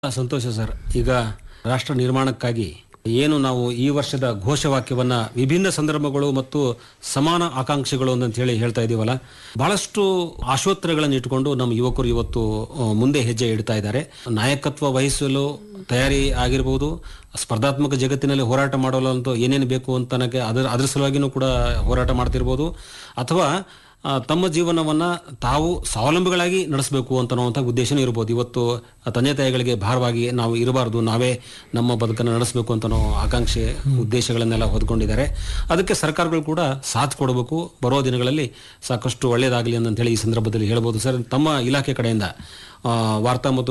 ಸಂತೋಷ sir ಈಗ ರಾಷ್ಟ್ರ ನಿರ್ಮಾಣಕ್ಕಾಗಿ ಏನು ನಾವು ಈ ವರ್ಷದ ಘೋಷವಾಕ್ಯವನ್ನ ವಿಭಿನ್ನ ಸಂದರ್ಭಗಳು ಮತ್ತು ಸಮಾನ ಆಕಾಂಕ್ಷೆಗಳು ಅಂತ ಹೇಳಿ ಹೇಳ್ತಾ ಇದೀವಲ್ಲ ಬಹಳಷ್ಟು ಆಶೋತ್ತರಗಳನ್ನು ಇಟ್ಟುಕೊಂಡು ನಮ್ಮ ಯುವಕರು ಇವತ್ತು ಆ, ಮುಂದೆ ಹೆಜ್ಜೆ ಇಡ್ತಾ ಇದ್ದಾರೆ ನಾಯಕತ್ವ ವಹಿಸಲು ತಯಾರಿ ಆಗಿರ್ಬೋದು ಸ್ಪರ್ಧಾತ್ಮಕ ಜಗತ್ತಿನಲ್ಲಿ ಹೋರಾಟ ಮಾಡಲು ಅಂತ ಏನೇನು ಬೇಕು ಅಂತ ನನಗೆ ಅದರ ಅದ್ರ ಸಲುವಾಗಿನೂ ಕೂಡ ಹೋರಾಟ ಮಾಡ್ತಿರ್ಬೋದು ಅಥವಾ ಆ, ತಮ್ಮ ಜೀವನವನ್ನ ತಾವು ಸ್ವಾವಲಂಬಿಗಳಾಗಿ ನಡೆಸಬೇಕು ಅಂತ ಅನ್ನುವಂಥ ಉದ್ದೇಶನೂ ಇರ್ಬೋದು ಇವತ್ತು ತಂದೆ ತಾಯಿಗಳಿಗೆ ಭಾರವಾಗಿ ನಾವು ಇರಬಾರ್ದು ನಾವೇ ನಮ್ಮ ಬದುಕನ್ನು ನಡೆಸಬೇಕು ಅಂತ ಅನ್ನೋ ಆಕಾಂಕ್ಷೆ ಉದ್ದೇಶಗಳನ್ನೆಲ್ಲ ಹೊದ್ಕೊಂಡಿದ್ದಾರೆ ಅದಕ್ಕೆ ಸರ್ಕಾರಗಳು ಕೂಡ ಸಾಥ್ ಕೊಡಬೇಕು ಬರೋ ದಿನಗಳಲ್ಲಿ ಸಾಕಷ್ಟು ಒಳ್ಳೆಯದಾಗಲಿ ಅಂತೇಳಿ ಈ ಸಂದರ್ಭದಲ್ಲಿ ಹೇಳ್ಬೋದು ಸರ್ ತಮ್ಮ ಇಲಾಖೆ ಕಡೆಯಿಂದ ಆ, ವಾರ್ತಾ ಮತ್ತು